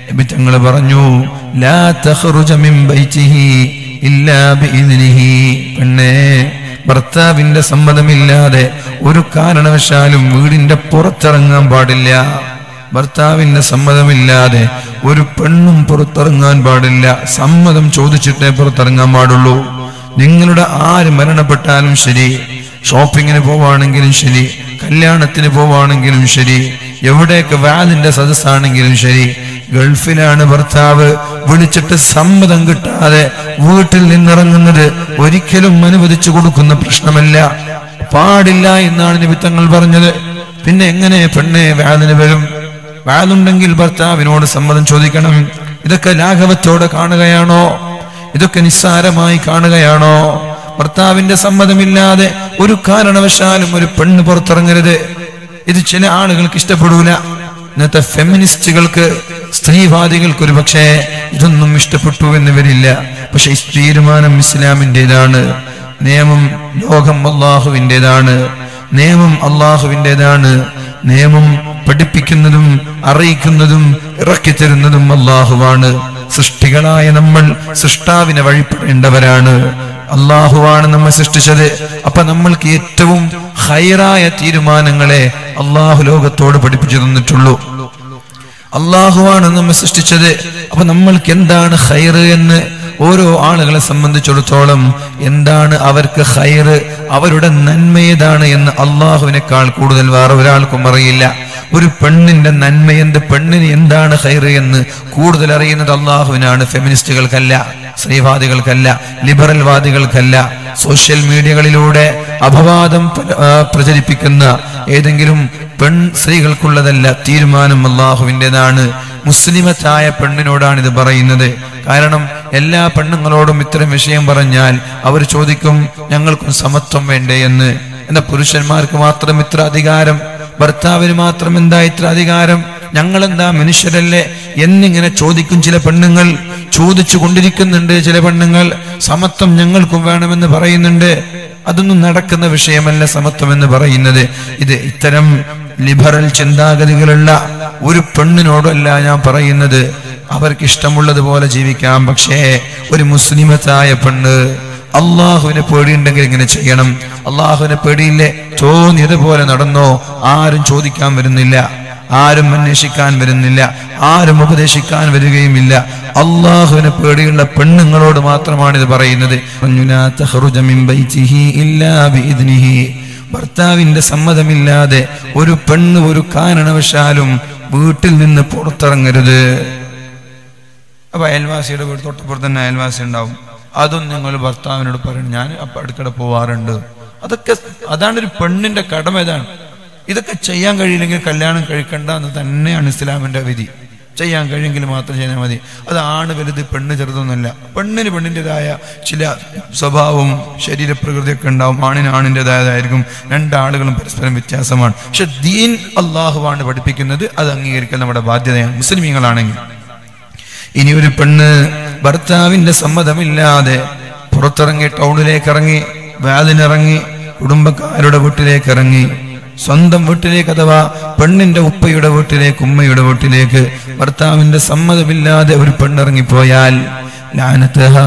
നബി തങ്ങൾ പറഞ്ഞു ലാ തഖ്റുജ മിൻ ബൈതിഹി ഇല്ലാ ബിഇദ്നിഹി പെണ്ണേ ഭർത്താവിന്റെ സമ്മതമില്ലാതെ ഒരു കാരണവശാലും വീടിന്റെ പുറത്തിറങ്ങാൻ പാടില്ല ഭർത്താവിന്റെ സമ്മതമില്ലാതെ ഒരു പെണ്ണും പുറത്തിറങ്ങാൻ പാടില്ല സമ്മതം ചോദിച്ചിട്ടേ പുറത്തിറങ്ങാൻ പാടുള്ളൂ നിങ്ങളുടെ ആര് മരണപ്പെട്ടാലും ശരി ഷോപ്പിങ്ങിന് പോവാണെങ്കിലും ശരി കല്യാണത്തിന് പോവാണെങ്കിലും ശരി എവിടെയൊക്കെ വാലിന്റെ സദസ്സാണെങ്കിലും ശരി ഗൾഫിലാണ് ഭർത്താവ് വിളിച്ചിട്ട് സമ്മതം കിട്ടാതെ വീട്ടിൽ നിന്നിറങ്ങുന്നത് ഒരിക്കലും അനുവദിച്ചു കൊടുക്കുന്ന പ്രശ്നമല്ല പാടില്ല എന്നാണ് നിമിത്തങ്ങൾ പറഞ്ഞത് പിന്നെ എങ്ങനെ പെണ്ണെ വാലിന് വരും വാലുണ്ടെങ്കിൽ ഭർത്താവിനോട് സമ്മതം ചോദിക്കണം ഇതൊക്കെ ലാഘവത്തോടെ കാണുകയാണോ ഇതൊക്കെ നിസ്സാരമായി കാണുകയാണോ ഭർത്താവിന്റെ സമ്മതമില്ലാതെ ഒരു കാരണവശാലും ഒരു പെണ്ണ് പുറത്തിറങ്ങരുത് ഇത് ചില ആളുകൾക്ക് ഇഷ്ടപ്പെടൂല ഇന്നത്തെ ഫെമിനിസ്റ്റുകൾക്ക് സ്ത്രീവാദികൾക്ക് ഒരു പക്ഷേ ഇതൊന്നും ഇഷ്ടപ്പെട്ടു എന്ന് വരില്ല പക്ഷെ ഈ തീരുമാനം ഇസ്ലാമിൻ്റെതാണ് നിയമം ലോകം അള്ളാഹുവിൻ്റെതാണ് നിയമം അള്ളാഹുവിൻ്റെതാണ് നിയമം പഠിപ്പിക്കുന്നതും അറിയിക്കുന്നതും ഇറക്കിത്തരുന്നതും അള്ളാഹുവാണ് സൃഷ്ടികളായ നമ്മൾ സൃഷ്ടാവിനെ വഴിപ്പെടേണ്ടവരാണ് അള്ളാഹുവാണ് നമ്മെ സൃഷ്ടിച്ചത് അപ്പൊ നമ്മൾക്ക് ഏറ്റവും ഹൈറായ തീരുമാനങ്ങളെ അള്ളാഹു ലോകത്തോട് പഠിപ്പിച്ചു തന്നിട്ടുള്ളൂ അള്ളാഹുവാണ് നമ്മെ സൃഷ്ടിച്ചത് അപ്പൊ നമ്മൾക്ക് എന്താണ് ഹൈറ് എന്ന് ഓരോ ആളുകളെ സംബന്ധിച്ചിടത്തോളം എന്താണ് അവർക്ക് ഹൈറ് അവരുടെ നന്മ ഏതാണ് എന്ന് അള്ളാഹുവിനേക്കാൾ കൂടുതൽ വേറെ ഒരാൾക്കും അറിയില്ല ഒരു പെണ്ണിന്റെ നന്മ എന്ത് പെണ്ണിന് എന്താണ് ഹൈറ് എന്ന് കൂടുതൽ അറിയുന്നത് അള്ളാഹുവിനാണ് ഫെമിനിസ്റ്റുകൾക്കല്ല സ്ത്രീവാദികൾക്കല്ല ലിബറൽ വാദികൾക്കല്ല സോഷ്യൽ മീഡിയകളിലൂടെ അപവാദം പ്ര- ആ, പ്രചരിപ്പിക്കുന്ന ഏതെങ്കിലും പെൺ സ്ത്രീകൾക്കുള്ളതല്ല തീരുമാനം അള്ളാഹുവിൻ്റെതാണ് മുസ്ലിമത്തായ പെണ്ണിനോടാണ് ഇത് പറയുന്നത് കാരണം എല്ലാ പെണ്ണുങ്ങളോടും ഇത്തരം വിഷയം പറഞ്ഞാൽ അവർ ചോദിക്കും ഞങ്ങൾക്കും സമത്വം വേണ്ടേ എന്ന് എന്നാൽ പുരുഷന്മാർക്ക് മാത്രം ഇത്ര അധികാരം ഭർത്താവിന് മാത്രം എന്താ ഇത്ര അധികാരം ഞങ്ങൾ എന്താ മനുഷ്യരല്ലേ എന്നിങ്ങനെ ചോദിക്കും ചില പെണ്ണുങ്ങൾ ചോദിച്ചു കൊണ്ടിരിക്കുന്നുണ്ട് ചില പെണ്ണുങ്ങൾ സമത്വം ഞങ്ങൾക്കും വേണമെന്ന് പറയുന്നുണ്ട് അതൊന്നും നടക്കുന്ന വിഷയമല്ല സമത്വം എന്ന് പറയുന്നത് ഇത് ഇത്തരം ലിബറൽ ചിന്താഗതികളുള്ള ഒരു പെണ്ണിനോടല്ല ഞാൻ പറയുന്നത് അവർക്ക് ഇഷ്ടമുള്ളതുപോലെ ജീവിക്കാം പക്ഷേ ഒരു മുസ്ലിമത്തായ പെണ്ണ് അള്ളാഹുവിനെ പേടിയുണ്ടെങ്കിൽ ഇങ്ങനെ ചെയ്യണം അള്ളാഹുവിനെ പേടിയില്ലേ തോന്നിയതുപോലെ നടന്നോ ആരും ചോദിക്കാൻ വരുന്നില്ല ആരും അന്വേഷിക്കാൻ വരുന്നില്ല ആരും ഉപദേശിക്കാൻ വരികയുമില്ല അള്ളാഹുവിനെ പേടിയുള്ള പെണ്ണുങ്ങളോട് മാത്രമാണ് ഇത് പറയുന്നത് "ലാ തഖ്റുജ മിൻ ബൈതിഹി ഇല്ലാ ബിഇദ്നിഹി." ഭർത്താവിന്റെ സമ്മതമില്ലാതെ ഒരു പെണ്ണ് ഒരു കാരണവശാലും വീട്ടിൽ നിന്ന് പുറത്തിറങ്ങരുത് അപ്പൊ അയൽവാസിയുടെ വീട് തൊട്ടപ്പുറത്ത് തന്നെ അയൽവാസി ഉണ്ടാവും അതും നിങ്ങൾ ഭർത്താവിനോട് പറയണം ഞാൻ അപ്പൊ അടുക്കടെ പോവാറുണ്ട് അതൊക്കെ അതാണ് ഒരു പെണ്ണിന്റെ കടമ ഇതാണ് ഇതൊക്കെ ചെയ്യാൻ കഴിയില്ലെങ്കിൽ കല്യാണം കഴിക്കണ്ട എന്ന് തന്നെയാണ് ഇസ്ലാമിന്റെ വിധി ചെയ്യാൻ കഴിയെങ്കിൽ മാത്രം ചെയ്താൽ മതി അത് ആണ് വലുത് പെണ്ണ് ചെറുതൊന്നുമല്ല പെണ്ണിന് പെണ്ണിൻ്റെതായ ചില സ്വഭാവവും ശരീരപ്രകൃതിയൊക്കെ ഉണ്ടാവും ആണിന് ആണിൻ്റെതായതായിരിക്കും രണ്ടാളുകളും പരസ്പരം വ്യത്യാസമാണ് പക്ഷെ ദീൻ അള്ളാഹുവാണ് പഠിപ്പിക്കുന്നത് അത് അംഗീകരിക്കൽ നമ്മുടെ ബാധ്യതയാണ് മുസ്ലിമീങ്ങളാണെങ്കിൽ ഇനി ഒരു പെണ്ണ് ഭർത്താവിന്റെ സമ്മതമില്ലാതെ പുറത്തിറങ്ങി ടൗണിലേക്ക് ഇറങ്ങി വാലിനിറങ്ങി കുടുംബക്കാരുടെ വീട്ടിലേക്ക് ഇറങ്ങി സ്വന്തം വീട്ടിലേക്ക് അഥവാ പെണ്ണിന്റെ ഉപ്പയുടെ വീട്ടിലേക്ക് ഉമ്മയുടെ വീട്ടിലേക്ക് ഭർത്താവിന്റെ സമ്മതമില്ലാതെ ഒരു പെണ്ണിറങ്ങിപ്പോയാൽ ലാനത്തഹാ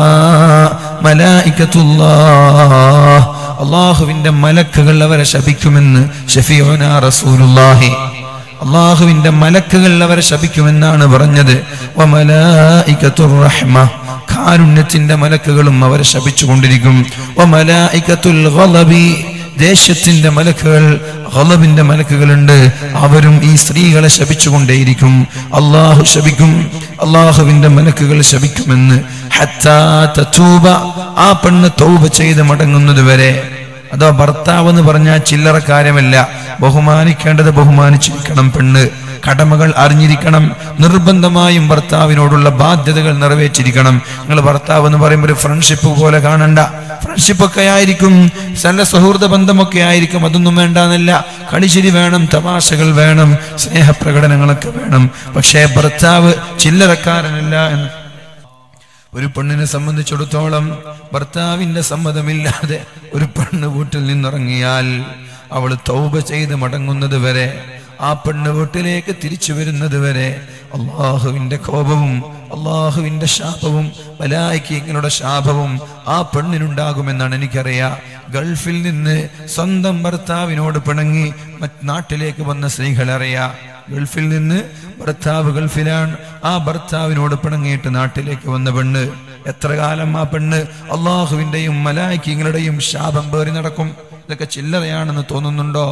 മലായിക്കത്തുല്ലാഹ് അള്ളാഹുവിന്റെ മലക്കുകൾ അവരെ ശപിക്കുമെന്ന് ഷഫിയോന റസൂലുള്ളാഹി അള്ളാഹുവിന്റെ മലക്കുകൾ അവരെ ശപിക്കുമെന്നാണ് പറഞ്ഞത് വമലായികത്തുർ റഹ്മ കാരുണ്യത്തിന്റെ മലക്കുകളും അവരെ ശപിച്ചുകൊണ്ടിരിക്കും വമലായികത്തുൽ ഗളബി ദേശത്തിന്റെ മലക്കുകൾ ഗളബിന്റെ മലക്കുകളുണ്ട് അവരും ഈ സ്ത്രീകളെ ശപിച്ചുകൊണ്ടേയിരിക്കും അള്ളാഹു ശപിക്കും അള്ളാഹുവിന്റെ മലക്കുകൾ ശപിക്കുമെന്ന് ഹത്താ തതൂബ ആ പെണ്ണ് തൗബ ചെയ്ത് മടങ്ങുന്നത് വരെ അതോ ഭർത്താവ് എന്ന് പറഞ്ഞാൽ ചില്ലറ കാര്യമല്ല ബഹുമാനിക്കേണ്ടത് ബഹുമാനിച്ചിരിക്കണം പെണ്ണ് കടമകൾ അറിഞ്ഞിരിക്കണം നിർബന്ധമായും ഭർത്താവിനോടുള്ള ബാധ്യതകൾ നിറവേറ്റിരിക്കണം നിങ്ങൾ ഭർത്താവ് എന്ന് പറയുമ്പോൾ ഒരു ഫ്രണ്ട്ഷിപ്പ് പോലെ കാണണ്ട ഫ്രണ്ട്ഷിപ്പ് ഒക്കെ ആയിരിക്കും നല്ല സൗഹൃദ ബന്ധമൊക്കെ ആയിരിക്കും അതൊന്നും വേണ്ടെന്നല്ല കളിച്ചിരി വേണം തമാശകൾ വേണം സ്നേഹപ്രകടനങ്ങളൊക്കെ വേണം പക്ഷേ ഭർത്താവ് ചില്ലറക്കാരനല്ല എന്ന് ഒരു പെണ്ണിനെ സംബന്ധിച്ചിടത്തോളം ഭർത്താവിന്റെ സമ്മതമില്ലാതെ ഒരു പെണ്ണ് വീട്ടിൽ നിന്നിറങ്ങിയാൽ അവൾ തൗബ ചെയ്ത് മടങ്ങുന്നത് വരെ ആ പെണ്ണ് വീട്ടിലേക്ക് തിരിച്ചു വരുന്നത് വരെ അള്ളാഹുവിന്റെ കോപവും അള്ളാഹുവിന്റെ ശാപവും മലായിക്കങ്ങളുടെ ശാപവും ആ പെണ്ണിനുണ്ടാകുമെന്നാണ് എനിക്കറിയാം ഗൾഫിൽ നിന്ന് സ്വന്തം ഭർത്താവിനോട് പിണങ്ങി മറ്റ് നാട്ടിലേക്ക് വന്ന സ്ത്രീകൾ അറിയാം ഗൾഫിൽ നിന്ന് ഭർത്താവ് ഗൾഫിലാണ് ആ ഭർത്താവിനോട് പിണങ്ങിയിട്ട് നാട്ടിലേക്ക് വന്ന പെണ്ണ് എത്ര കാലം ആ പെണ്ണ് അള്ളാഹുവിന്റെയും മലായിക്കങ്ങളുടെയും ശാപം പേറി നടക്കും ഇതൊക്കെ ചില്ലറയാണെന്ന് തോന്നുന്നുണ്ടോ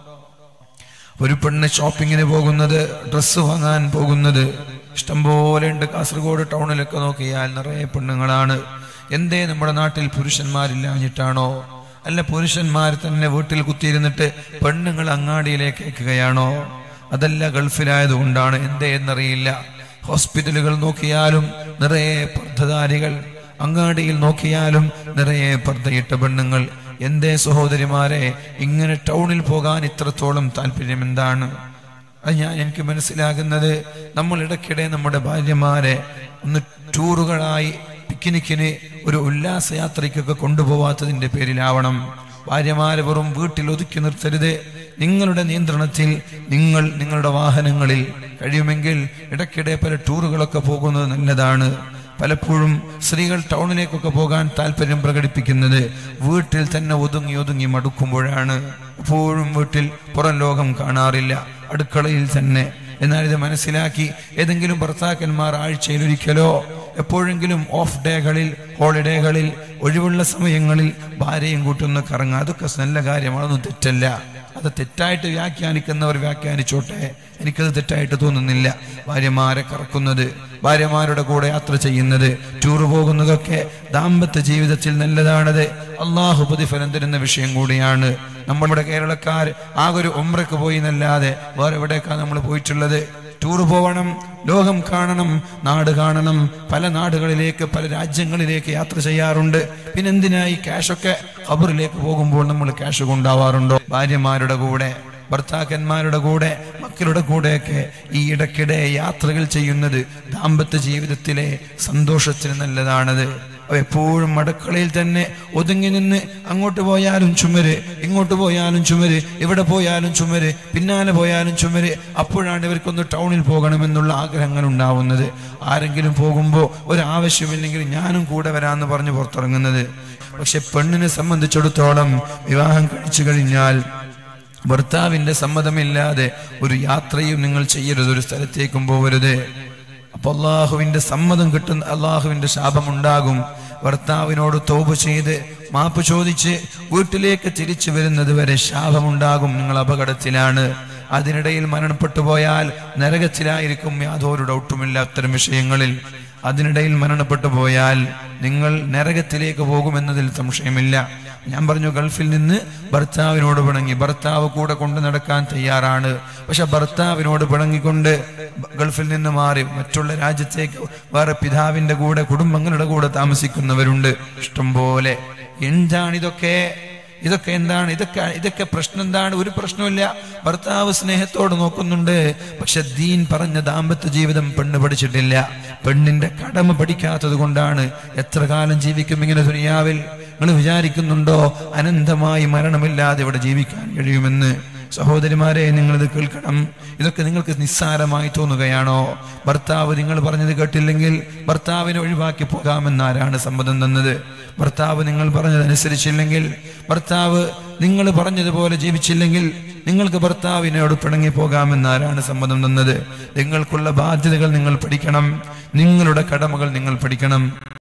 ഒരു പെണ്ണ് ഷോപ്പിങ്ങിന് പോകുന്നത് ഡ്രസ്സ് വാങ്ങാൻ പോകുന്നത് ഇഷ്ടംപോലെ ഉണ്ട് കാസർഗോഡ് ടൗണിലൊക്കെ നോക്കിയാൽ നിറയെ പെണ്ണുങ്ങളാണ് എന്തേ നമ്മുടെ നാട്ടിൽ പുരുഷന്മാരില്ലാഞ്ഞിട്ടാണോ അല്ല പുരുഷന്മാർ തന്നെ വീട്ടിൽ കുത്തിയിരുന്നിട്ട് പെണ്ണുങ്ങൾ അങ്ങാടിയിലേക്ക് അയക്കുകയാണോ അതല്ല ഗൾഫിലായതുകൊണ്ടാണ് എന്തേ എന്നറിയില്ല ഹോസ്പിറ്റലുകൾ നോക്കിയാലും നിറയെ പർദ്ധധാരികൾ അങ്ങാടിയിൽ നോക്കിയാലും നിറയെ പർദ്ധയിട്ട പെണ്ണുങ്ങൾ എന്തേ സഹോദരിമാരെ ഇങ്ങനെ ടൗണിൽ പോകാൻ ഇത്രത്തോളം താല്പര്യം എന്താണ് അത് ഞാൻ എനിക്ക് മനസ്സിലാകുന്നത് നമ്മൾ ഇടയ്ക്കിടെ നമ്മുടെ ഭാര്യമാരെ ഒന്ന് ടൂറുകളായി പിക്നിക്കിന് ഒരു ഉല്ലാസയാത്രയ്ക്കൊക്കെ കൊണ്ടുപോവാത്തതിന്റെ പേരിലാവണം ഭാര്യമാരെ വെറും വീട്ടിൽ ഒതുക്കി നിർത്തരുത് നിങ്ങളുടെ നിയന്ത്രണത്തിൽ നിങ്ങൾ നിങ്ങളുടെ വാഹനങ്ങളിൽ കഴിയുമെങ്കിൽ ഇടയ്ക്കിടെ പല ടൂറുകളൊക്കെ പോകുന്നത് നല്ലതാണ് പലപ്പോഴും സ്ത്രീകൾ ടൗണിലേക്കൊക്കെ പോകാൻ താല്പര്യം പ്രകടിപ്പിക്കുന്നത് വീട്ടിൽ തന്നെ ഒതുങ്ങി ഒതുങ്ങി മടുക്കുമ്പോഴാണ് എപ്പോഴും വീട്ടിൽ പുറം ലോകം കാണാറില്ല അടുക്കളയിൽ തന്നെ എന്നാൽ ഇത് മനസ്സിലാക്കി ഏതെങ്കിലും ഭർത്താക്കന്മാർ ആഴ്ചയിൽ ഒരിക്കലോ എപ്പോഴെങ്കിലും ഓഫ് ഡേകളിൽ ഹോളിഡേകളിൽ ഒഴിവുള്ള സമയങ്ങളിൽ ഭാര്യയും കൂട്ടൊന്ന് കറങ്ങുക അതൊക്കെ നല്ല കാര്യമാണ് അതൊന്നും തെറ്റല്ല അത് തെറ്റായിട്ട് വ്യാഖ്യാനിക്കുന്നവർ വ്യാഖ്യാനിച്ചോട്ടെ എനിക്കത് തെറ്റായിട്ട് തോന്നുന്നില്ല ഭാര്യമാരെ കറക്കുന്നത് ഭാര്യമാരുടെ കൂടെ യാത്ര ചെയ്യുന്നത് ടൂർ പോകുന്നതൊക്കെ ദാമ്പത്യ ജീവിതത്തിൽ നല്ലതാണത് അള്ളാഹു പ്രതിഫലം തരുന്ന വിഷയം കൂടിയാണ് നമ്മുടെ കേരളക്കാർ ആകെ ഒരു ഒമ്രക്ക് പോയി എന്നല്ലാതെ വേറെ എവിടേക്കാണ് നമ്മൾ പോയിട്ടുള്ളത് ടൂർ പോവണം ലോകം കാണണം നാട് കാണണം പല നാടുകളിലേക്ക് പല രാജ്യങ്ങളിലേക്ക് യാത്ര ചെയ്യാറുണ്ട് പിന്നെന്തിനായി ക്യാഷൊക്കെ ഖബറിലേക്ക് പോകുമ്പോൾ നമ്മൾ ക്യാഷ് കൊണ്ടാവാറുണ്ടോ ഭാര്യമാരുടെ കൂടെ ഭർത്താക്കന്മാരുടെ കൂടെ മക്കളുടെ കൂടെയൊക്കെ ഈ ഇടയ്ക്കിടെ യാത്രകൾ ചെയ്യുന്നത് ദാമ്പത്യ ജീവിതത്തിലെ സന്തോഷത്തിന് നല്ലതാണത് അവ എപ്പോഴും അടുക്കളയിൽ തന്നെ ഒതുങ്ങി നിന്ന് അങ്ങോട്ട് പോയാലും ചുമര് ഇങ്ങോട്ട് പോയാലും ചുമര് ഇവിടെ പോയാലും ചുമര് പിന്നാലെ പോയാലും ചുമര് അപ്പോഴാണ് ഇവർക്കൊന്ന് ടൗണിൽ പോകണമെന്നുള്ള ആഗ്രഹങ്ങൾ ഉണ്ടാവുന്നത് ആരെങ്കിലും പോകുമ്പോൾ ഒരാവശ്യമില്ലെങ്കിൽ ഞാനും കൂടെ വരാമെന്ന് പറഞ്ഞ് പുറത്തിറങ്ങുന്നത് പക്ഷെ പെണ്ണിനെ സംബന്ധിച്ചിടത്തോളം വിവാഹം കഴിച്ചു കഴിഞ്ഞാൽ ഭർത്താവിന്റെ സമ്മതമില്ലാതെ ഒരു യാത്രയും നിങ്ങൾ ചെയ്യരുത് ഒരു സ്ഥലത്തേക്കും പോകരുത് അപ്പൊ അള്ളാഹുവിന്റെ സമ്മതം കിട്ടുന്ന അള്ളാഹുവിന്റെ ശാപമുണ്ടാകും ഭർത്താവിനോട് തോപ് ചെയ്ത് മാപ്പ് ചോദിച്ച് വീട്ടിലേക്ക് തിരിച്ചു വരുന്നത് വരെ ശാപമുണ്ടാകും നിങ്ങൾ അപകടത്തിലാണ് അതിനിടയിൽ മരണപ്പെട്ടു പോയാൽ നരകത്തിലായിരിക്കും യാതൊരു ഡൗട്ടുമില്ല അത്തരം വിഷയങ്ങളിൽ അതിനിടയിൽ മരണപ്പെട്ടു പോയാൽ നിങ്ങൾ നരകത്തിലേക്ക് പോകുമെന്നതിൽ സംശയമില്ല ഞാൻ പറഞ്ഞു ഗൾഫിൽ നിന്ന് ഭർത്താവിനോട് പിണങ്ങി ഭർത്താവ് കൂടെ കൊണ്ടു നടക്കാൻ തയ്യാറാണ് പക്ഷെ ഭർത്താവിനോട് പിണങ്ങിക്കൊണ്ട് ഗൾഫിൽ നിന്ന് മാറി മറ്റുള്ള രാജ്യത്തേക്ക് വേറെ പിതാവിന്റെ കൂടെ കുടുംബങ്ങളുടെ കൂടെ താമസിക്കുന്നവരുണ്ട് ഇഷ്ടംപോലെ എന്താണിതൊക്കെ ഇതൊക്കെ എന്താണ് ഇതൊക്കെ ഇതൊക്കെ പ്രശ്നം എന്താണ് ഒരു പ്രശ്നമില്ല ഭർത്താവ് സ്നേഹത്തോട് നോക്കുന്നുണ്ട് പക്ഷെ ദീൻ പറഞ്ഞ ദാമ്പത്യ ജീവിതം പെണ്ണ് പഠിച്ചിട്ടില്ല പെണ്ണിന്റെ കടമ പഠിക്കാത്തത് കൊണ്ടാണ് എത്ര കാലം ജീവിക്കും ഇങ്ങനെ ദുനിയാവിൽ നിങ്ങൾ വിചാരിക്കുന്നുണ്ടോ അനന്തമായി മരണമില്ലാതെ ഇവിടെ ജീവിക്കാൻ കഴിയുമെന്ന് സഹോദരിമാരെ നിങ്ങളിത് കേൾക്കണം ഇതൊക്കെ നിങ്ങൾക്ക് നിസ്സാരമായി തോന്നുകയാണോ ഭർത്താവ് നിങ്ങൾ പറഞ്ഞത് കേട്ടില്ലെങ്കിൽ ഭർത്താവിനെ ഒഴിവാക്കി പോകാമെന്ന് ആരാണ് സമ്മതം തന്നത് ഭർത്താവ് നിങ്ങൾ പറഞ്ഞതനുസരിച്ചില്ലെങ്കിൽ ഭർത്താവ് നിങ്ങൾ പറഞ്ഞതുപോലെ ജീവിച്ചില്ലെങ്കിൽ നിങ്ങൾക്ക് ഭർത്താവിനോട് പിണങ്ങി പോകാമെന്ന് ആരാണ് സമ്മതം തന്നത് നിങ്ങൾക്കുള്ള ബാധ്യതകൾ നിങ്ങൾ പഠിക്കണം നിങ്ങളുടെ കടമകൾ നിങ്ങൾ പഠിക്കണം